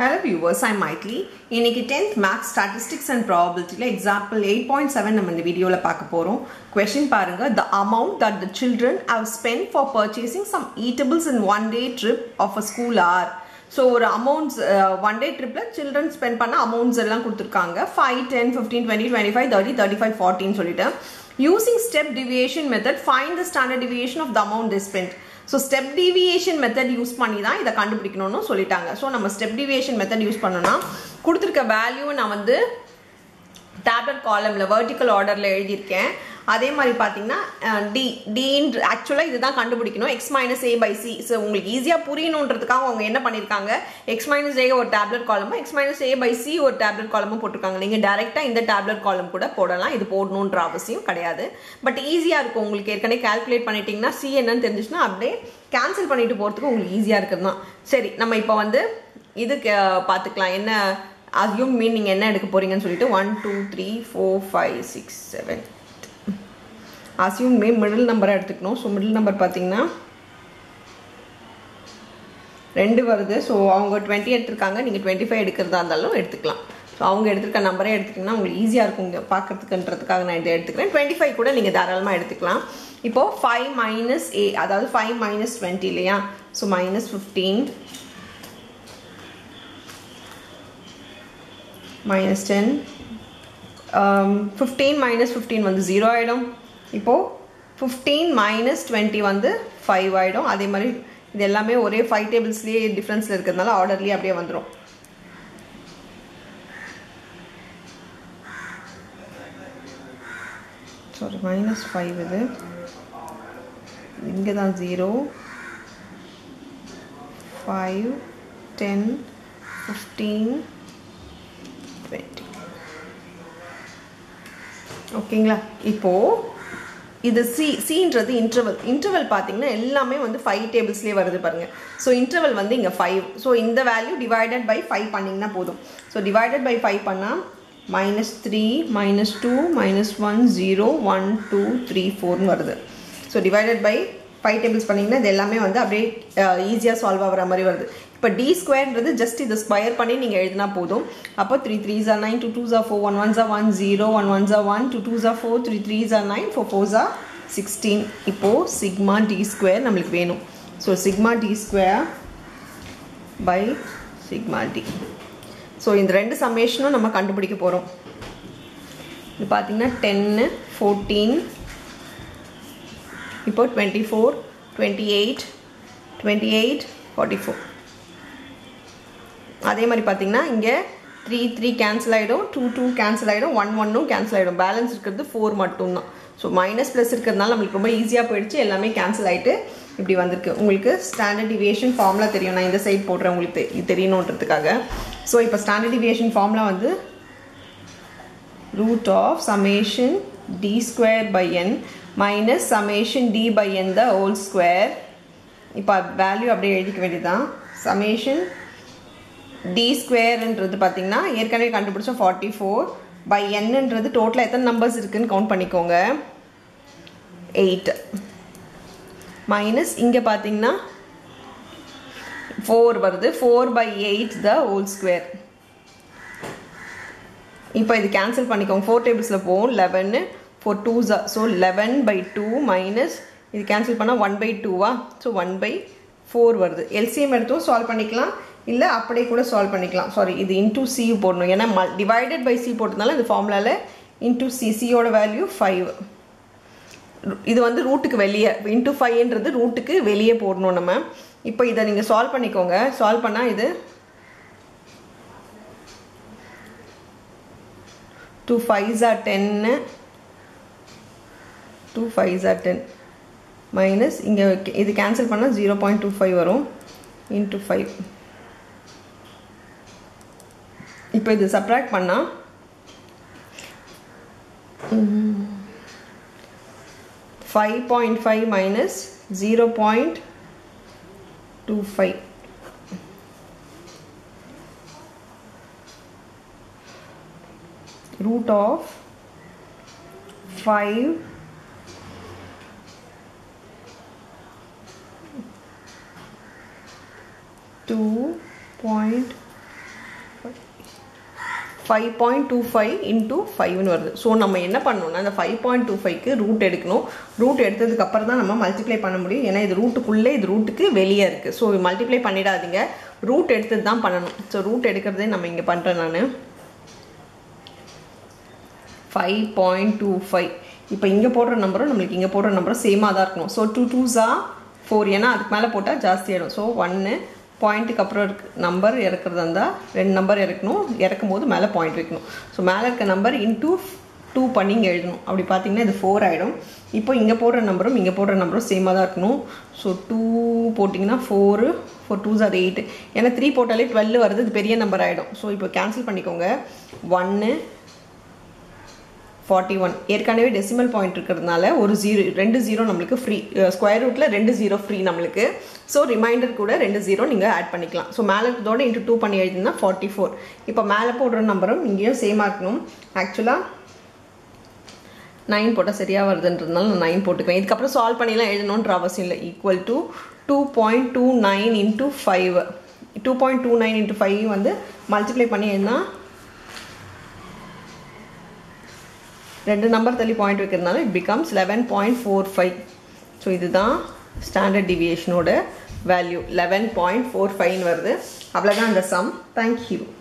hello viewers ஐ மைட்லி இன்னைக்கு டென்த் மேக்ஸ் ஸ்டாட்டிஸ்டிக்ஸ் அண்ட் ப்ராபபிலிட்டியில் எக்ஸாம்பிள் எயிட் பாயிண்ட் செவன் நம்ம இந்த வீடியோவில் பார்க்க போகிறோம் கொஷின் பாருங்க the amount that the children have spend for purchasing some eatables in one day trip of a school are so ஒரு அமௌண்ட்ஸ் ஒன் டே ட்ரிப்பில் children spend பண்ண அமௌண்ட்ஸ் எல்லாம் கொடுத்துருக்காங்க five ten fifteen twenty twenty five thirty thirty five ஃபார்ட்டின்னு சொல்லிட்டு using step deviation method find the standard deviation of the amount they spent so step deviation method use பண்ணி தான் இதை கண்டுபிடிக்கணும்னு சொல்லிட்டாங்க ஸோ நம்ம ஸ்டெப் டிவியேஷன் மெத்தட் யூஸ் பண்ணோம்னா கொடுத்துருக்க வேல்யூவை நான் வந்து டேப்லெட் காலமில் வெர்டிக்கல் ஆர்டரில் எழுதியிருக்கேன் அதே மாதிரி பார்த்தீங்கன்னா டி டீன் ஆக்சுவலாக இதுதான் கண்டுபிடிக்கணும் X minus A by C so உங்களுக்கு ஈஸியாக புரியணுன்றதுக்காக அவங்க என்ன பண்ணியிருக்காங்க எக்ஸ் மைனஸ் ஏ ஒரு டேப்லெட் காலமும் X minus A by C ஒரு டேப்லெட் காலமும் போட்டிருக்காங்க நீங்கள் டேரெக்டாக இந்த டேப்லெட் காலம் கூட போடலாம் இது போடணுன்ற அவசியம் கிடையாது பட் ஈஸியாக இருக்கும் உங்களுக்கு ஏற்கனவே கால்குலேட் பண்ணிட்டீங்கன்னா சி என்னன்னு தெரிஞ்சிச்சுன்னா அப்படியே கேன்சல் பண்ணிட்டு போகிறதுக்கு உங்களுக்கு ஈஸியாக இருக்குது தான் சரி நம்ம இப்போ வந்து இது பார்த்துக்கலாம் என்ன அஸ்யூம் மீன் நீங்கள் என்ன எடுக்க போகிறீங்கன்னு சொல்லிட்டு one two three four five six seven assume மே மிடில் நம்பரை எடுத்துக்கணும் ஸோ மிடில் நம்பர் பார்த்தீங்கன்னா ரெண்டு வருது ஸோ அவங்க டுவெண்ட்டி எடுத்திருக்காங்க நீங்கள் டுவெண்ட்டி ஃபைவ் எடுக்கிறதா இருந்தாலும் எடுத்துக்கலாம் ஸோ அவங்க எடுத்துருக்க நம்பரே எடுத்துக்கிட்டிங்கன்னா உங்களுக்கு ஈஸியாக இருக்கும் இங்கே பார்க்கறதுக்குன்றதுக்காக நான் இதை எடுத்துக்கிறேன் டுவெண்ட்டி ஃபைவ் கூட நீங்கள் தாராளமாக எடுத்துக்கலாம் இப்போது ஃபைவ் மைனஸ் ஏ அதாவது ஃபைவ் மைனஸ் டுவெண்ட்டி இல்லையா so minus fifteen minus ten fifteen minus fifteen வந்து ஜீரோ ஆகிடும் இப்போது ஃபிஃப்டீன் மைனஸ் டுவெண்ட்டி வந்து ஃபைவ் ஆகிடும் அதே மாதிரி இது எல்லாமே ஒரே ஃபைவ் டேபிள்ஸ்லேயே டிஃப்ரென்ஸில் இருக்கிறதுனால ஆர்டர்லேயே அப்படியே வந்துடும் சாரி மைனஸ் ஃபைவ் இது இங்கே தான் zero five ten fifteen twenty ஓகேங்களா இப்போது இது சி சின்றது இன்டர்வல் இன்டர்வல் பார்த்தீங்கன்னா எல்லாமே வந்து ஃபைவ் டேபிள்ஸ்லேயே வருது பாருங்கள் ஸோ இன்டர்வல் வந்து இங்கே ஃபைவ் ஸோ இந்த வேல்யூ டிவைடட் பை ஃபைவ் பண்ணிங்கன்னா போதும் ஸோ டிவைடட் பை ஃபைவ் பண்ணால் minus three minus two minus one zero one two three ஃபோர்னு வருது so divided by five tables பண்ணிங்கன்னா இது எல்லாமே வந்து அப்படியே ஈஸியாக சால்வ் ஆகிற மாதிரி வருது இப்போ டி ஸ்கொயர்ன்றது ஜஸ்ட் இதை ஸ்கொயர் பண்ணி நீங்கள் எழுதினா போதும் அப்போ த்ரீ த்ரீ ஜா நைன் டூ டூ ஜா ஃபோர் ஒன் ஒன் ஜா ஒன் ஜீரோ ஒன் ஒன் ஜா ஒன் டூ டூ ஜா ஃபோர் த்ரீ த்ரீ ஜா நைன் ஃபோர் ஃபோர் ஜா சிக்ஸ்டீன் இப்போது சிக்மா டி ஸ்கொயர் நம்மளுக்கு வேணும் so sigma D square by sigma D so இந்த ரெண்டு சம்மேஷனும் நம்ம கண்டுபிடிக்க போகிறோம் இது பார்த்தீங்கன்னா டென்னு ஃபோர்டீன் இப்போ twenty four twenty eight twenty eight forty four அதே மாதிரி பார்த்தீங்கன்னா இங்கே த்ரீ த்ரீ கேன்சல் ஆகிடும் டூ டூ கேன்சல் ஆகிடும் ஒன் ஒன்னும் கேன்சல் ஆகிடும் பேலன்ஸ் இருக்கிறது ஃபோர் மட்டும்தான் ஸோ மைனஸ் ப்ளஸ் இருக்கிறதுனால நம்மளுக்கு ரொம்ப ஈஸியாக போயிடுச்சு எல்லாமே கேன்சல் ஆகிட்டு இப்படி வந்திருக்கு உங்களுக்கு ஸ்டாண்டர்ட் டிவியேஷன் ஃபார்முலா தெரியும் நான் இந்த சைட் போடுறேன் உங்களுக்கு இது தெரியணுன்றதுக்காக ஸோ இப்போ ஸ்டாண்டர்ட் டிவியேஷன் ஃபார்முலா வந்து root of summation D square by N minus summation D by N the whole square இப்போ வேல்யூ அப்படியே எழுதிக்க வேண்டியதுதான் சமேஷன் டி ஸ்கொயர்ன்றது பார்த்தீங்கன்னா ஏற்கனவே கண்டுபிடிச்சோம் ஃபார்ட்டி ஃபோர் பை என்னன்றது டோட்டலாக எத்தனை நம்பர்ஸ் இருக்குதுன்னு கவுண்ட் பண்ணிக்கோங்க எயிட் மைனஸ் இங்கே பார்த்தீங்கன்னா ஃபோர் வருது four by eight the whole square இப்போ இது கேன்சல் பண்ணிக்கோங்க ஃபோர் டேபிள்ஸில் போகும் லெவன்னு ஃபோர் டூ ஜா so eleven by two minus இது கேன்சல் பண்ணால் ஒன் பை டூவா ஸோ ஒன் பை ஃபோர் வருது எல்சிஎம் எடுத்தும் சால்வ் பண்ணிக்கலாம் இல்லை அப்படியே கூட சால்வ் பண்ணிக்கலாம் சாரி இது இன்டூ சி போடணும் ஏன்னா மல் டிவைடட் பை சி போட்டதுனால இந்த ஃபார்முலாவில் இன்டூ சி சியோட வேல்யூ ஃபைவ் இது வந்து ரூட்டுக்கு வெளியே இன்டூ ஃபைவ்ன்றது ரூட்டுக்கு வெளியே போடணும் நம்ம இப்போ இதை நீங்கள் சால்வ் பண்ணிக்கோங்க சால்வ் பண்ணால் இது டூ ஃபைவ்ஸ் ஆர் டென்னு two fives are ten minus இங்கே இது கேன்சல் பண்ணால் ஜீரோ பாயிண்ட் டூ ஃபைவ் வரும் இன்ட்டு ஃபைவ் இப்போ இது சப்ராக்ட் பண்ணால் five point five minus zero point two five root of 5 2 point five point two five into ஃபைவ்னு வருது ஸோ நம்ம என்ன பண்ணணும்னா அந்த five point two five root எடுக்கணும் ரூட் எடுத்ததுக்கு அப்புறம் தான் நம்ம மல்டிப்ளை பண்ண முடியும் ஏன்னா இது ரூட்டுக்குள்ளே இது ரூட்டுக்கு வெளியே இருக்குது ஸோ மல்டிப்ளை பண்ணிடாதீங்க ரூட் எடுத்தது தான் பண்ணணும் ஸோ ரூட் எடுக்கிறதே நம்ம இங்கே பண்ணுறேன் நான் ஃபைவ் பாயிண்ட் டூ ஃபைவ் இப்போ இங்கே போடுற நம்பரும் நம்மளுக்கு இங்கே போடுற நம்பரும் சேமாக தான் இருக்கணும் ஸோ டூ டூஸா ஃபோர் ஏன்னா அதுக்கு மேலே போட்டால் ஜாஸ்தி ஆகிடும் ஸோ ஒன்று பாயிண்ட்டுக்கு அப்புறம் இருக்கு நம்பர் இறக்குறதா இருந்தால் ரெண்டு நம்பர் இறக்கணும் இறக்கும் போது மேலே பாயிண்ட் வைக்கணும் ஸோ மேலே இருக்க நம்பர் இன்டூ டூ பண்ணி இங்கே எழுதணும் அப்படி பார்த்தீங்கன்னா இது ஃபோர் ஆகிடும் இப்போ இங்கே போடுற நம்பரும் இங்கே போடுற நம்பரும் சேமாக தான் இருக்கணும் ஸோ டூ போட்டிங்கன்னா four four two are eight ஏன்னா த்ரீ போட்டாலே டுவெல் வருது இது பெரிய நம்பர் ஆகிடும் ஸோ இப்போ கேன்சல் பண்ணிக்கோங்க ஒன்று ஃபார்ட்டி ஒன் ஏற்கனவே டெசிமல் பாயிண்ட் இருக்கிறதுனால ஒரு ஜீரோ ரெண்டு ஜீரோ நம்மளுக்கு ஃப்ரீ ஸ்கொயர் ரூட்டில் ரெண்டு ஜீரோ ஃப்ரீ நம்மளுக்கு ஸோ ரிமைண்டர் கூட ரெண்டு ஜீரோ நீங்கள் ஆட் பண்ணிக்கலாம் ஸோ மேலே இதோட இன்ட்டு டூ பண்ணி எழுதினா ஃபார்ட்டி ஃபோர் இப்போ மேலே போடுற நம்பரும் இங்கேயும் சேமாக இருக்கணும் ஆக்சுவலாக நைன் போட்டால் சரியாக வருதுன்றதுனால நான் நைன் போட்டுக்குவேன் இதுக்கப்புறம் சால்வ் பண்ணிலாம் எழுதணுன்ற அவசியம் இல்லை equal to two point two nine into five two point two nine into five வந்து மல்டிப்ளை பண்ணி எழுதினா ரெண்டு நம்பர் தள்ளி பாயிண்ட் வைக்கிறதுனால it becomes eleven point four five so இதுதான் ஸ்டாண்டர்ட் டிவியேஷனோட value eleven point four five வருது அவ்வளோதான் அந்த சம் தேங்க்யூ